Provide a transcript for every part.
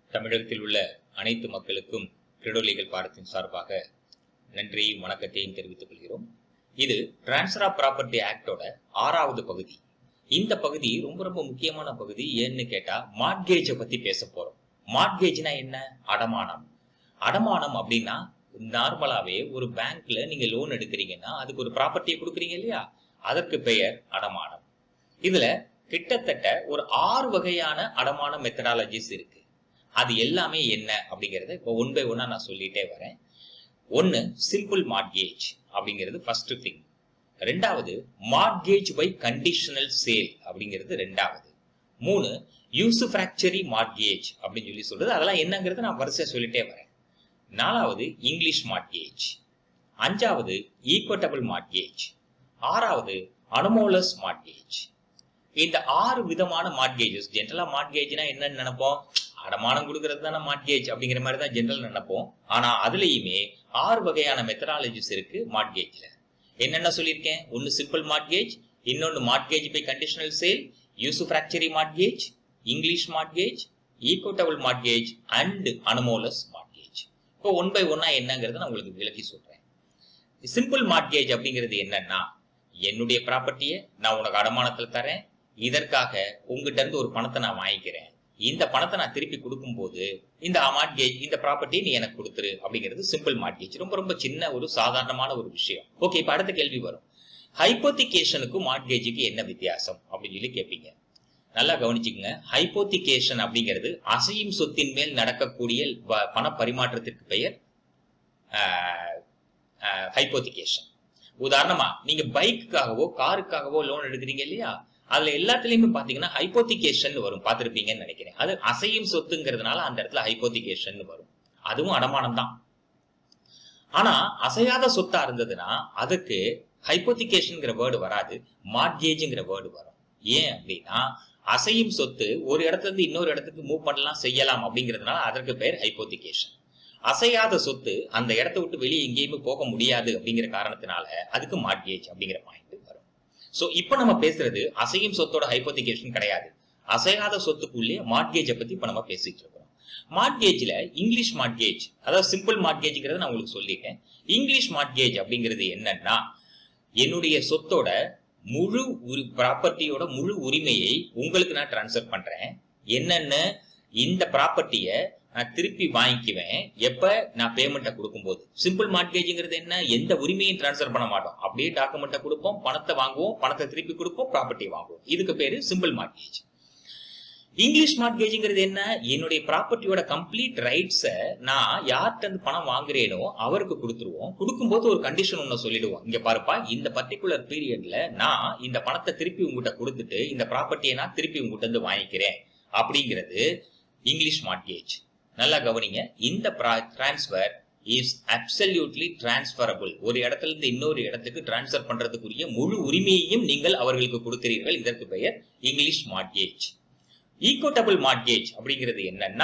தமிழகத்தில் உள்ள அனைத்து மக்களுக்கும் கிரெடோலிகள் பாடத்தின் சார்பாக நன்றியும் வணக்கத்தையும் தெரிவித்துக் கொள்கிறோம் இது டிரான்ஸ்ஃபர் ஆஃப் ப்ராப்பர்ட்டி ஆக்டோட ஆறாவது பகுதி இந்த பகுதி ரொம்ப ரொம்ப முக்கியமான பகுதி ஏன்னு கேட்டா மார்ட்கேஜை பத்தி பேச போறோம் மார்ட்கேஜ்னா என்ன அடமானம் அடமானம் அப்படின்னா நார்மலாவே ஒரு பேங்க்ல நீங்க லோன் எடுக்கிறீங்கன்னா அதுக்கு ஒரு ப்ராப்பர்ட்டியை கொடுக்குறீங்க இல்லையா அதற்கு பெயர் அடமானம் இதுல கிட்டத்தட்ட ஒரு ஆறு வகையான அடமான மெத்தடாலஜிஸ் இருக்கு அது எல்லாமே என்ன அப்படிங்கறத இப்போ ஒன் பை ஒன்னா நான் சொல்லிட்டே வரேன் ஒன்னு சிம்பிள் மார்ட்கேஜ் அப்படிங்கிறது ஃபர்ஸ்ட் திங் ரெண்டாவது மார்ட்கேஜ் பை கண்டிஷனல் சேல் அப்படிங்கிறது ரெண்டாவது மூணு யூஸ் ஃபிராக்சரி மார்ட்கேஜ் அப்படின்னு சொல்லி சொல்றது அதெல்லாம் என்னங்கிறது நான் வரிசையா சொல்லிட்டே வரேன் நாலாவது இங்கிலீஷ் மார்ட்கேஜ் அஞ்சாவது ஈக்வட்டபிள் மார்ட்கேஜ் ஆறாவது அனுமோலஸ் மார்ட்கேஜ் இந்த ஆறு விதமான மார்ட்கேஜஸ் ஜென்ரலா மார்ட்கேஜ்னா என்னன்னு நினைப்போம் அடமானம் கொடுக்கறது தானே மார்ட்கேஜ் அப்படிங்கிற மாதிரி தான் ஜென்ரல் நினைப்போம் ஆனா அதுலயுமே ஆறு வகையான மெத்தடாலஜிஸ் இருக்கு மார்ட்கேஜ்ல என்னென்ன சொல்லியிருக்கேன் ஒன்னு சிம்பிள் மார்ட்கேஜ் இன்னொன்னு mortgage by conditional sale usufructuary mortgage English mortgage equitable mortgage and anomalous mortgage இப்போ ஒன் பை ஒன்னா என்னங்கிறத நான் உங்களுக்கு விளக்கி சொல்றேன் சிம்பிள் மார்ட்கேஜ் அப்படிங்கிறது என்னன்னா என்னுடைய ப்ராப்பர்ட்டியை நான் உனக்கு அடமானத்தில் தரேன் இதற்காக உங்ககிட்ட இருந்து ஒரு பணத்தை நான் வாங்கிக்கிறேன் இந்த பணத்தை நான் திருப்பி கொடுக்கும்போது இந்த மார்ட்கேஜ் இந்த ப்ராப்பர்ட்டி நீ எனக்கு கொடுத்துரு அப்படிங்கிறது சிம்பிள் மார்ட்கேஜ் ரொம்ப ரொம்ப சின்ன ஒரு சாதாரணமான ஒரு விஷயம் ஓகே இப்ப அடுத்த கேள்வி வரும் ஹைப்போத்திகேஷனுக்கும் மார்ட்கேஜுக்கு என்ன வித்தியாசம் அப்படின்னு சொல்லி கேட்பீங்க நல்லா கவனிச்சுக்கங்க ஹைப்போத்திகேஷன் அப்படிங்கிறது அசையும் சொத்தின் மேல் நடக்கக்கூடிய பண பரிமாற்றத்திற்கு பெயர் ஹைப்போத்திகேஷன் உதாரணமா நீங்க பைக்குக்காகவோ காருக்காகவோ லோன் எடுக்கிறீங்க இல்லையா அதுல எல்லாத்துலயுமே பாத்தீங்கன்னா ஹைப்போத்திகேஷன் வரும் பார்த்திருப்பீங்கன்னு நினைக்கிறேன் அது அசையும் சொத்துங்கிறதுனால அந்த இடத்துல ஹைப்போத்திகேஷன் வரும் அதுவும் அடமானம் தான் ஆனா அசையாத சொத்தா இருந்ததுன்னா அதுக்கு ஹைப்போத்திகேஷன்ங்கிற வேர்டு வராது மார்ட்கேஜ்ங்கிற வேர்டு வரும் ஏன் அப்படின்னா அசையும் சொத்து ஒரு இடத்துல இருந்து இன்னொரு இடத்துக்கு மூவ் பண்ணலாம் செய்யலாம் அப்படிங்கிறதுனால அதற்கு பேர் ஹைப்போத்திகேஷன் அசையாத சொத்து அந்த இடத்த விட்டு வெளியே எங்கேயுமே போக முடியாது அப்படிங்கிற காரணத்தினால அதுக்கு மார்ட்கேஜ் அப்படிங்கிற பாயிண்ட் வரும் சோ இப்ப நம்ம பேசுறது அசையும் சொத்தோட ஹைப்போத்திகேஷன் கிடையாது அசையாத சொத்துக்குள்ளே மார்ட்கேஜை பத்தி இப்ப நம்ம பேசிட்டு இருக்கோம் மார்ட்கேஜ்ல இங்கிலீஷ் மார்ட்கேஜ் அதாவது சிம்பிள் மார்ட்கேஜ்ங்கிறத நான் உங்களுக்கு சொல்லிட்டேன் இங்கிலீஷ் மார்ட்கேஜ் அப்படிங்கிறது என்னன்னா என்னுடைய சொத்தோட முழு ப்ராப்பர்ட்டியோட முழு உரிமையை உங்களுக்கு நான் டிரான்ஸ்ஃபர் பண்றேன் என்னன்னு இந்த ப்ராப்பர்ட்டியை நான் திருப்பி வாங்கிக்குவேன் எப்ப நான் பேமெண்ட்டை கொடுக்கும்போது சிம்பிள் மார்ட்கேஜ்ங்கிறது என்ன எந்த உரிமையும் டிரான்ஸ்ஃபர் பண்ண மாட்டோம் அப்படியே டாக்குமெண்ட்டை கொடுப்போம் பணத்தை வாங்குவோம் பணத்தை திருப்பி கொடுப்போம் ப்ராப்பர்ட்டி வாங்குவோம் இதுக்கு பேரு சிம்பிள் மார்ட்கேஜ் இங்கிலீஷ் மார்ட்கேஜ்ங்கிறது என்ன என்னுடைய ப்ராப்பர்ட்டியோட கம்ப்ளீட் ரைட்ஸை நான் யார்கிட்ட இருந்து பணம் வாங்குறேனோ அவருக்கு கொடுத்துருவோம் கொடுக்கும்போது ஒரு கண்டிஷன் ஒன்று சொல்லிடுவோம் இங்க பாருப்பா இந்த பர்டிகுலர் பீரியட்ல நான் இந்த பணத்தை திருப்பி உங்ககிட்ட கொடுத்துட்டு இந்த ப்ராப்பர்ட்டியை நான் திருப்பி உங்ககிட்ட இருந்து வாங்கிக்கிறேன் அப்படிங்கிறது இங்கிலீஷ் மார்ட்கேஜ் நல்லா கவனிங்க இந்த டிரான்ஸ்பர் இஸ் அப்சல்யூட்லி டிரான்ஸ்பரபிள் ஒரு இடத்துல இருந்து இன்னொரு இடத்துக்கு டிரான்ஸ்பர் பண்றதுக்குரிய முழு உரிமையையும் நீங்கள் அவர்களுக்கு கொடுக்கிறீர்கள் இதற்கு பெயர் இங்கிலீஷ் மார்ட்கேஜ் ஈக்கோட்டபிள் மார்ட்கேஜ் அப்படிங்கிறது என்னன்னா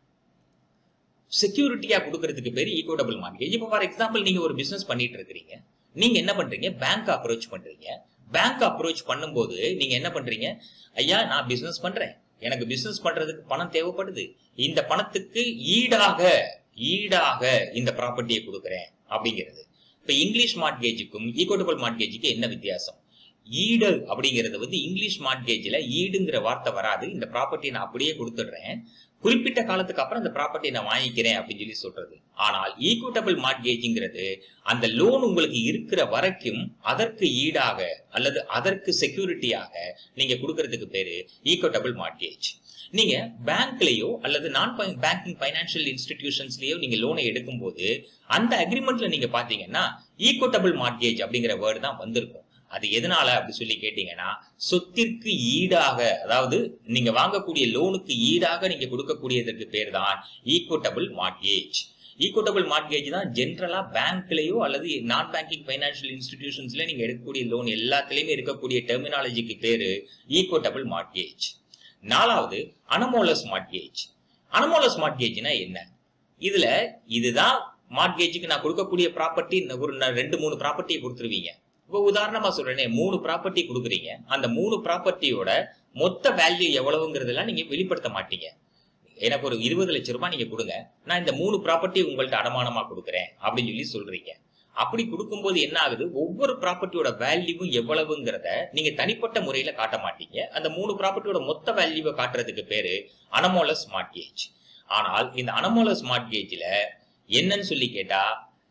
செக்யூரிட்டியா கொடுக்கறதுக்கு பேர் ஈக்கோட்டபிள் மார்ட்கேஜ் இப்போ ஃபார் எக்ஸாம்பிள் நீங்க ஒரு பிசினஸ் பண்ணிட்டு இருக்கிறீங்க நீங்க என்ன பண்றீங்க பேங்க் அப்ரோச் பண்றீங்க பேங்க் அப்ரோச் பண்ணும்போது நீங்க என்ன பண்றீங்க ஐயா நான் பிசினஸ் பண்றேன் எனக்கு பிசினஸ் பண்றதுக்கு பணம் தேவைப்படுது இந்த பணத்துக்கு ஈடாக ஈடாக இந்த ப்ராப்பர்ட்டியை கொடுக்குறேன் அப்படிங்கிறது இப்ப இங்கிலீஷ் மார்ட்கேஜுக்கும் ஈக்கோட்டபிள் மார்ட்கேஜுக்கு என்ன வித்தியாசம் ஈடு அப்படிங்கிறது வந்து இங்கிலீஷ் மார்ட்கேஜ்ல ஈடுங்கிற வார்த்தை வராது இந்த ப்ராப்பர்ட்டியை நான் அப்படியே கொடுத்துடுறேன் குறிப்பிட்ட காலத்துக்கு அப்புறம் இந்த ப்ராப்பர்ட்டியை நான் வாங்கிக்கிறேன் அப்படின்னு சொல்லி சொல்றது ஆனால் ஈக்குவட்டபிள் மார்ட்கேஜ்ங்கிறது அந்த லோன் உங்களுக்கு இருக்கிற வரைக்கும் அதற்கு ஈடாக அல்லது அதற்கு செக்யூரிட்டியாக நீங்க கொடுக்கறதுக்கு பேரு ஈக்குவட்டபிள் மார்ட்கேஜ் நீங்க பேங்க்லயோ அல்லது நான் பேங்கிங் பைனான்சியல் இன்ஸ்டிடியூஷன்ஸ்லயோ நீங்க லோனை எடுக்கும்போது அந்த அக்ரிமெண்ட்ல நீங்க பாத்தீங்கன்னா ஈக்குவட்டபிள் மார்ட்கேஜ் அப்படிங்கிற வேர்டு தான் வந்திருக்கும் அது எதனால அப்படி சொல்லி கேட்டீங்கன்னா சொத்திற்கு ஈடாக அதாவது நீங்க வாங்கக்கூடிய லோனுக்கு ஈடாக நீங்க கொடுக்கக்கூடியதற்கு பேர் தான் ஈக்குவட்டபிள் மார்ட்கேஜ் ஈக்குவட்டபிள் மார்ட்கேஜ் தான் ஜென்ரலா பேங்க்லயோ அல்லது நான் பேங்கிங் பைனான்சியல் இன்ஸ்டிடியூஷன்ஸ்ல நீங்க எடுக்கக்கூடிய லோன் எல்லாத்துலயுமே இருக்கக்கூடிய டெர்மினாலஜிக்கு பேரு ஈக்குவட்டபிள் மார்ட்கேஜ் நாலாவது அனமோலஸ் மார்ட்கேஜ் அனமோலஸ் மார்ட்கேஜ்னா என்ன இதுல இதுதான் மார்ட்கேஜுக்கு நான் கொடுக்கக்கூடிய ப்ராப்பர்ட்டி ஒரு ரெண்டு மூணு ப்ராப்பர்ட்டியை கொடுத்துருவீங்க இப்போ உதாரணமா சொல்றேனே மூணு ப்ராப்பர்ட்டி கொடுக்குறீங்க அந்த மூணு ப்ராப்பர்ட்டியோட மொத்த வேல்யூ எவ்வளவுங்கிறதெல்லாம் நீங்க வெளிப்படுத்த மாட்டீங்க எனக்கு ஒரு இருபது லட்சம் ரூபாய் நீங்க கொடுங்க நான் இந்த மூணு ப்ராப்பர்ட்டி உங்கள்ட்ட அடமானமா கொடுக்குறேன் அப்படின்னு சொல்லி சொல்றீங்க அப்படி கொடுக்கும்போது என்ன ஆகுது ஒவ்வொரு ப்ராப்பர்ட்டியோட வேல்யூவும் எவ்வளவுங்கிறத நீங்க தனிப்பட்ட முறையில காட்ட மாட்டீங்க அந்த மூணு ப்ராப்பர்ட்டியோட மொத்த வேல்யூவை காட்டுறதுக்கு பேரு அனமோலஸ் மார்ட்கேஜ் ஆனால் இந்த அனமோலஸ் மார்ட்கேஜ்ல என்னன்னு சொல்லி கேட்டா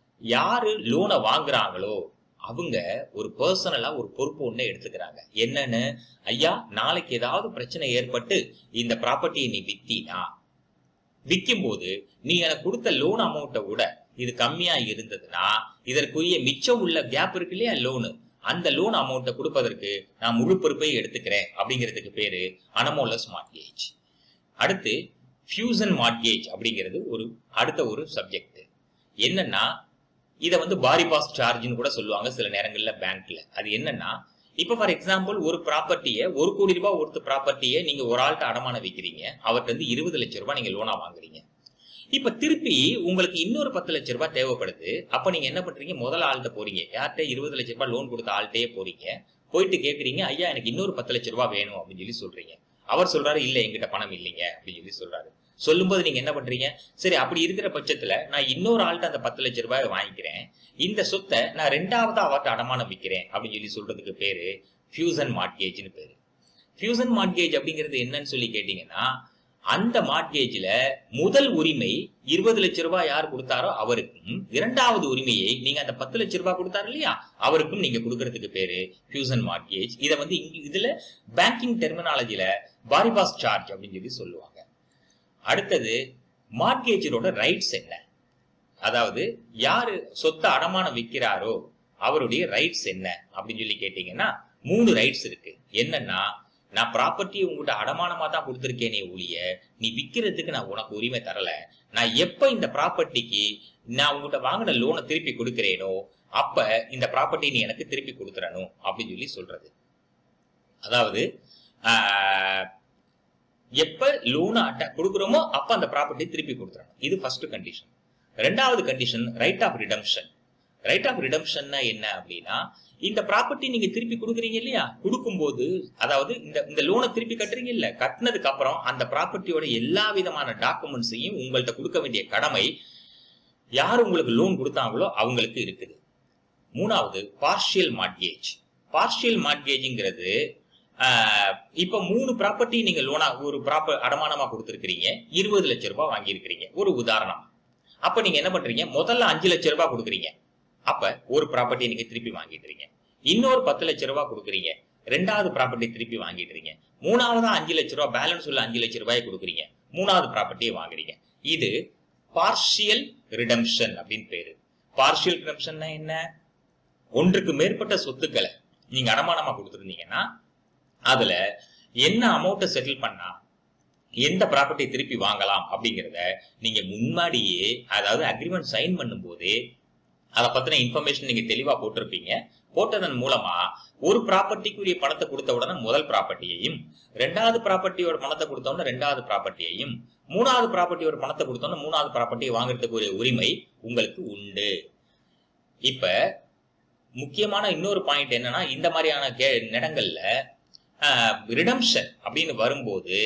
யாரு லோனை வாங்குறாங்களோ அவங்க ஒரு பர்சனலா ஒரு பொறுப்பு ஒண்ணு எடுத்துக்கிறாங்க என்னன்னு ஐயா நாளைக்கு ஏதாவது பிரச்சனை ஏற்பட்டு இந்த ப்ராப்பர்ட்டியை நீ வித்தினா விற்கும் போது நீ எனக்கு கொடுத்த லோன் அமௌண்ட்டை விட இது கம்மியா இருந்ததுன்னா இதற்குரிய மிச்சம் உள்ள கேப் இருக்கு இல்லையா லோனு அந்த லோன் அமௌண்ட்டை கொடுப்பதற்கு நான் முழு பொறுப்பை எடுத்துக்கிறேன் அப்படிங்கிறதுக்கு பேரு அனமோலஸ் மார்ட்கேஜ் அடுத்து ஃபியூசன் மார்ட்கேஜ் அப்படிங்கிறது ஒரு அடுத்த ஒரு சப்ஜெக்ட் என்னன்னா இதை வந்து பாரிபாஸ் சார்ஜ்னு கூட சொல்லுவாங்க சில நேரங்கள்ல பேங்க்ல அது என்னன்னா இப்ப ஃபார் எக்ஸாம்பிள் ஒரு ப்ராப்பர்ட்டியை ஒரு கோடி ரூபாய் ஒருத்த ப்ராப்பர்ட்டியை நீங்க ஒரு ஆள்கிட்ட அடமானம் வைக்கிறீங்க அவர்கிட்ட இருந்து இருபது லட்சம் ரூபாய் நீங்க லோனா வாங்குறீங்க இப்ப திருப்பி உங்களுக்கு இன்னொரு பத்து லட்சம் ரூபாய் தேவைப்படுது அப்ப நீங்க என்ன பண்றீங்க முதல் ஆள்கிட்ட போறீங்க யார்கிட்ட இருபது லட்சம் ரூபாய் லோன் கொடுத்த ஆள்கிட்டயே போறீங்க போயிட்டு கேக்குறீங்க ஐயா எனக்கு இன்னொரு பத்து லட்சம் ரூபாய் வேணும் அப்படின்னு சொல்லி சொல்றீங்க அவர் சொல்றாரு இல்ல என்கிட்ட பணம் இல்லைங்க அப்படின்னு சொல்லி சொல்றாரு சொல்லும்போது நீங்க என்ன பண்றீங்க சரி அப்படி இருக்கிற பட்சத்துல நான் இன்னொரு ஆள்கிட்ட அந்த பத்து லட்சம் ரூபாய் வாங்கிக்கிறேன் இந்த சொத்தை நான் ரெண்டாவது அவர்கிட்ட அடமானம் விற்கிறேன் அப்படின்னு சொல்லி சொல்றதுக்கு பேரு ஃபியூசன் மார்ட்கேஜ்னு பேரு ஃபியூசன் மார்ட்கேஜ் அப்படிங்கிறது என்னன்னு சொல்லி கேட்டீங்கன்னா அந்த மார்ட்கேஜ்ல முதல் உரிமை இருபது லட்சம் ரூபாய் யார் கொடுத்தாரோ அவருக்கும் இரண்டாவது உரிமையை நீங்க அந்த பத்து லட்சம் ரூபாய் கொடுத்தாரு இல்லையா அவருக்கும் நீங்க கொடுக்கறதுக்கு பேரு ஃபியூசன் மார்ட்கேஜ் இதை வந்து இங்க இதுல பேங்கிங் டெர்மினாலஜில பாரிபாஸ் சார்ஜ் அப்படின்னு சொல்லி சொல்லுவாங்க அடுத்தது மார்ட்கேஜரோட ரைட்ஸ் என்ன அதாவது யாரு சொத்தை அடமானம் விற்கிறாரோ அவருடைய ரைட்ஸ் என்ன அப்படின்னு சொல்லி கேட்டீங்கன்னா மூணு ரைட்ஸ் இருக்கு என்னன்னா நான் ப்ராப்பர்ட்டி உங்ககிட்ட அடமானமா தான் கொடுத்துருக்கேனே ஒழிய நீ விற்கிறதுக்கு நான் உனக்கு உரிமை தரல நான் எப்ப இந்த ப்ராப்பர்ட்டிக்கு நான் உங்ககிட்ட வாங்கின லோனை திருப்பி கொடுக்கிறேனோ அப்ப இந்த ப்ராப்பர்ட்டி நீ எனக்கு திருப்பி கொடுத்துறணும் அப்படின்னு சொல்லி சொல்றது அதாவது ஆஹ், எப்ப லோன் அட்ட கொடுக்குறோமோ அப்ப அந்த ப்ராப்பர்ட்டி திருப்பி கொடுத்துறணும் இது ஃபர்ஸ்ட் கண்டிஷன் ரெண்டாவது condition right of redemption right of ரிடம்ஷன்னா என்ன அப்படின்னா இந்த ப்ராப்பர்ட்டி நீங்க திருப்பி கொடுக்குறீங்க இல்லையா கொடுக்கும்போது அதாவது இந்த இந்த லோனை திருப்பி கட்டுறீங்க இல்ல கட்டினதுக்கு அப்புறம் அந்த ப்ராப்பர்ட்டியோட எல்லா விதமான டாக்குமெண்ட்ஸையும் உங்கள்ட்ட கொடுக்க வேண்டிய கடமை யார் உங்களுக்கு லோன் கொடுத்தாங்களோ அவங்களுக்கு இருக்குது மூணாவது பார்ஷியல் மார்ட்கேஜ் பார்ஷியல் மார்ட்கேஜ்ங்கிறது இப்ப மூணு ப்ராப்பர்ட்டி நீங்க லோனா ஒரு ப்ராப்பர் அடமானமா கொடுத்துருக்கீங்க இருபது லட்சம் ரூபாய் வாங்கியிருக்கிறீங்க ஒரு உதாரணம் அப்ப நீங்க என்ன பண்றீங்க முதல்ல அஞ்சு லட்சம் ரூபாய் கொடுக்குறீங்க அப்ப ஒரு ப்ராப்பர்ட்டி நீங்க திருப்பி வாங்கிடுறீங்க இன்னொரு பத்து லட்சம் ரூபாய் கொடுக்குறீங்க ரெண்டாவது ப்ராப்பர்ட்டி திருப்பி வாங்கிடுறீங்க மூணாவதா அஞ்சு லட்சம் ரூபாய் பேலன்ஸ் உள்ள அஞ்சு லட்சம் ரூபாய் கொடுக்குறீங்க மூணாவது ப்ராப்பர்ட்டியை வாங்குறீங்க இது பார்ஷியல் ரிடம்ஷன் அப்படின்னு பேரு பார்ஷியல் ரிடம்ஷன்னா என்ன ஒன்றுக்கு மேற்பட்ட சொத்துக்களை நீங்க அடமானமா கொடுத்துருந்தீங்கன்னா அதுல என்ன அமௌண்ட்டை செட்டில் பண்ணா எந்த ப்ராப்பர்ட்டி திருப்பி வாங்கலாம் அப்படிங்கிறத நீங்க முன்னாடியே அதாவது அக்ரிமெண்ட் சைன் பண்ணும்போதே அதை பத்தின இன்ஃபர்மேஷன் நீங்க தெளிவா போட்டிருப்பீங்க போட்டதன் மூலமா ஒரு ப்ராப்பர்ட்டிக்குரிய பணத்தை கொடுத்த உடனே முதல் ப்ராப்பர்ட்டியையும் ரெண்டாவது ப்ராப்பர்ட்டியோட பணத்தை கொடுத்த உடனே ரெண்டாவது ப்ராப்பர்ட்டியையும் மூணாவது ப்ராப்பர்ட்டியோட பணத்தை கொடுத்த உடனே மூணாவது ப்ராப்பர்ட்டியை வாங்குறதுக்கு ஒரு உரிமை உங்களுக்கு உண்டு இப்ப முக்கியமான இன்னொரு பாயிண்ட் என்னன்னா இந்த மாதிரியான கே இடங்கள்ல ரிடம்ஷன் அப்படின்னு வரும்போது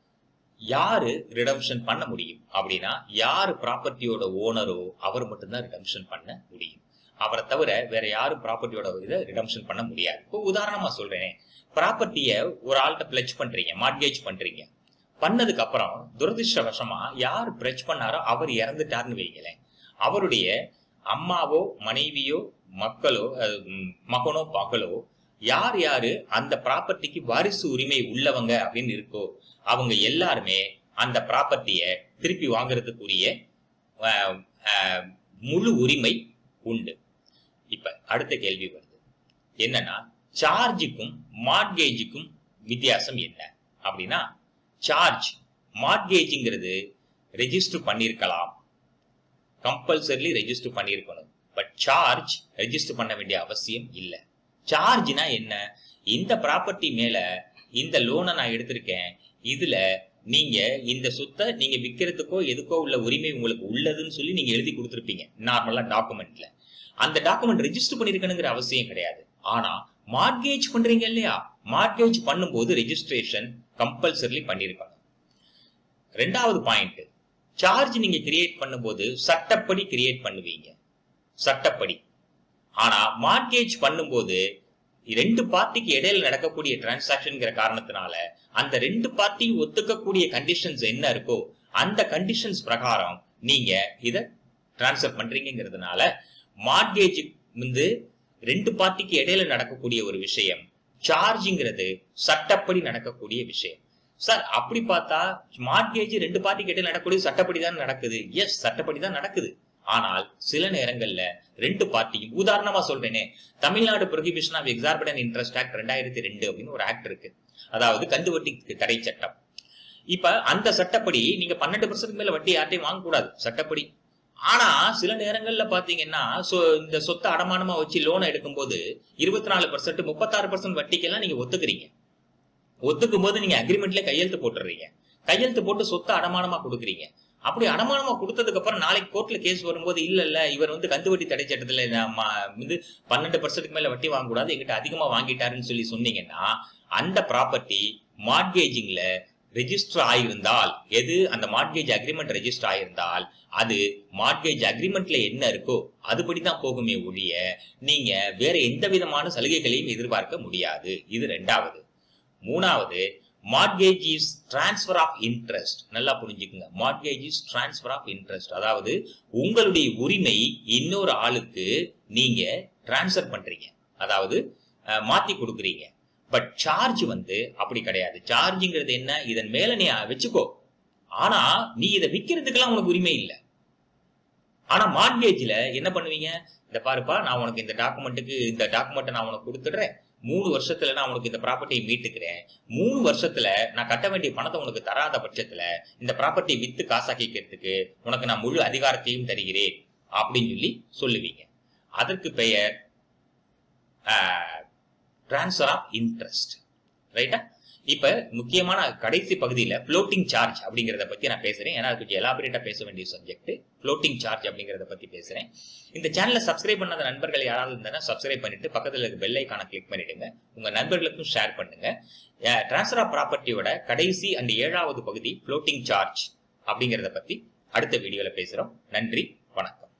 யாரு ரிடம்ஷன் பண்ண முடியும் அப்படின்னா யாரு ப்ராப்பர்ட்டியோட ஓனரோ அவர் மட்டும்தான் ரிடம்ஷன் பண்ண முடியும் அவரை தவிர வேற யாரும் ப்ராப்பர்ட்டியோட இதை ரிடம்ஷன் பண்ண முடியாது இப்போ உதாரணமா சொல்றேன் ப்ராப்பர்ட்டியை ஒரு ஆள்கிட்ட பிளச் பண்றீங்க மார்கேஜ் பண்றீங்க பண்ணதுக்கு அப்புறம் துரதிருஷ்டவசமா யார் பிளச் பண்ணாரோ அவர் இறந்துட்டாருன்னு வைங்களேன் அவருடைய அம்மாவோ மனைவியோ மக்களோ அஹ், ம், மகனோ மகளோ யார் யாரு அந்த ப்ராப்பர்ட்டிக்கு வாரிசு உரிமை உள்ளவங்க அப்படின்னு இருக்கோ அவங்க எல்லாருமே அந்த ப்ராப்பர்ட்டிய திருப்பி வாங்குறதுக்குரிய அஹ், அஹ், முழு உரிமை உண்டு இப்ப அடுத்த கேள்வி வருது என்னன்னா சார்ஜுக்கும் மார்ட்கேஜுக்கும் வித்தியாசம் என்ன அப்படின்னா சார்ஜ் மார்ட்கேஜுங்கிறது ரெஜிஸ்டர் பண்ணியிருக்கலாம் கம்பல்சரிலி ரெஜிஸ்டர் பண்ணியிருக்கணும் பட் சார்ஜ் ரெஜிஸ்டர் பண்ண வேண்டிய அவசியம் இல்லை சார்ஜ்னா என்ன இந்த ப்ராப்பர்ட்டி மேல இந்த லோனை நான் எடுத்திருக்கேன் இதுல நீங்க இந்த சொத்தை நீங்க விற்கிறதுக்கோ எதுக்கோ உள்ள உரிமை உங்களுக்கு உள்ளதுன்னு சொல்லி நீங்க எழுதி கொடுத்துருப்பீங்க நார்மலா டாக்குமெண்ட்ல அந்த டாக்குமெண்ட் ரெஜிஸ்டர் பண்ணிருக்கணுங்கிற அவசியம் கிடையாது ஆனா மார்கேஜ் பண்றீங்க இல்லையா மார்கேஜ் பண்ணும்போது ரெஜிஸ்ட்ரேஷன் கம்பல்சரிலி பண்ணிருக்கணும் ரெண்டாவது பாயிண்ட் சார்ஜ் நீங்க கிரியேட் பண்ணும்போது சட்டப்படி கிரியேட் பண்ணுவீங்க சட்டப்படி ஆனா மார்கேஜ் பண்ணும்போது ரெண்டு பார்ட்டிக்கு இடையில நடக்கக்கூடிய டிரான்சாக்ஷன்ங்கிற காரணத்தினால அந்த ரெண்டு பார்ட்டியும் ஒத்துக்கக்கூடிய கண்டிஷன்ஸ் என்ன இருக்கோ அந்த கண்டிஷன்ஸ் பிரகாரம் நீங்க இத டிரான்ஸ்ஃபர் பண்றீங்கிறதுனால மார்கேஜ் வந்து ரெண்டு பார்ட்டிக்கு இடையில நடக்கக்கூடிய ஒரு விஷயம் சார்ஜுங்கிறது சட்டப்படி நடக்கக்கூடிய விஷயம் சார் அப்படி பார்த்தா மார்கேஜ் ரெண்டு பார்ட்டிக்கு இடையில நடக்கக்கூடிய சட்டப்படி தான் நடக்குது எஸ் சட்டப்படி தான் நடக்குது ஆனால் சில நேரங்கள்ல ரெண்டு பார்ட்டியும் உதாரணமா சொல்றேனே Tamil Nadu prohibition of exorbitant interest act ரெண்டாயிரத்தி ரெண்டு அப்படின்னு ஒரு ஆக்ட் இருக்கு அதாவது கந்து வட்டி தடை சட்டம் இப்ப அந்த சட்டப்படி நீங்க பன்னெண்டு பர்சன்ட் மேல வட்டி யார்ட்டையும் வாங்கக்கூடாது சட்டப்படி ஆனா சில நேரங்கள்ல பாத்தீங்கன்னா இந்த சொத்தை அடமானமா வச்சு லோனை எடுக்கும்போது இருபத்தி நாலு பர்சன்ட் முப்பத்தாறு பர்சன்ட் வட்டிக்கெல்லாம் நீங்க ஒத்துக்கிறீங்க ஒத்துக்கும் போது நீங்க அக்ரிமெண்ட்ல கையெழுத்து போட்டுறீங்க கையெழுத்து போட்டு சொத்தை அடமானமா கொடுக்குறீங்க அப்படி அடமானமா கொடுத்ததுக்கு அப்புறம் நாளைக்கு கோர்ட்ல கேஸ் வரும்போது இல்ல இல்ல இவர் வந்து கந்து வட்டி தடை சட்டத்துல வந்து பன்னெண்டு பர்சன்ட்டுக்கு மேல வட்டி வாங்கக்கூடாது எங்கிட்ட அதிகமா வாங்கிட்டாருன்னு சொல்லி சொன்னீங்கன்னா அந்த ப்ராப்பர்ட்டி மார்கேஜிங்ல ரெஜிஸ்டர் ஆயிருந்தால் எது அந்த மார்கேஜ் அக்ரிமெண்ட் ரெஜிஸ்டர் ஆயிருந்தால் அது மார்கேஜ் அக்ரிமெண்ட்ல என்ன இருக்கோ அதுபடிதான் போகுமே ஒழிய நீங்க வேற எந்த விதமான சலுகைகளையும் எதிர்பார்க்க முடியாது இது ரெண்டாவது மூணாவது mortgage is transfer of interest நல்லா புரிஞ்சுக்குங்க mortgage is transfer of interest அதாவது உங்களுடைய உரிமை இன்னொரு ஆளுக்கு நீங்க டிரான்ஸ்பர் பண்றீங்க அதாவது மாத்தி கொடுக்குறீங்க பட் சார்ஜ் வந்து அப்படி கிடையாது சார்ஜுங்கிறது என்ன இதன் மேல நீ வச்சுக்கோ ஆனா நீ இதை விற்கிறதுக்கெல்லாம் உனக்கு உரிமை இல்லை ஆனா மார்கேஜ்ல என்ன பண்ணுவீங்க இந்த பாருப்பா நான் உனக்கு இந்த டாக்குமெண்ட்டுக்கு இந்த டாக்குமெண்ட்டை நான் உனக்கு கொடுத்துடுறேன் மூணு வருஷத்துல நான் உனக்கு இந்த ப்ராப்பர்ட்டியை மீட்டுக்கிறேன் மூணு வருஷத்துல நான் கட்ட வேண்டிய பணத்தை உனக்கு தராத பட்சத்துல இந்த ப்ராப்பர்ட்டியை வித்து காசாக்கிக்கிறதுக்கு உனக்கு நான் முழு அதிகாரத்தையும் தருகிறேன் அப்படின்னு சொல்லி சொல்லுவீங்க அதற்கு பெயர் டிரான்ஸ்ஃபர் ஆஃப் இன்ட்ரெஸ்ட் ரைட்டா இப்ப முக்கியமான கடைசி பகுதியில ஃப்ளோட்டிங் சார்ஜ் அப்படிங்கறத பத்தி நான் பேசுறேன் ஏன்னா கொஞ்சம் எலாபரேட்டா பேச வேண்டிய சப்ஜெக்ட் ஃப்ளோட்டிங் சார்ஜ் அப்படிங்கறத பத்தி பேசுறேன் இந்த சேனலை சப்ஸ்கிரைப் பண்ணாத நண்பர்கள் யாராவது இருந்தா சப்ஸ்கிரைப் பண்ணிட்டு பக்கத்துல இருக்க பெல் ஐக்கான கிளிக் பண்ணிடுங்க உங்க நண்பர்களுக்கும் ஷேர் பண்ணுங்க டிரான்ஸ்ஃபர் ஆஃப் ப்ராப்பர்ட்டியோட கடைசி அண்ட் ஏழாவது பகுதி ஃப்ளோட்டிங் சார்ஜ் அப்படிங்கறத பத்தி அடுத்த வீடியோல பேசுறோம் நன்றி வணக்கம்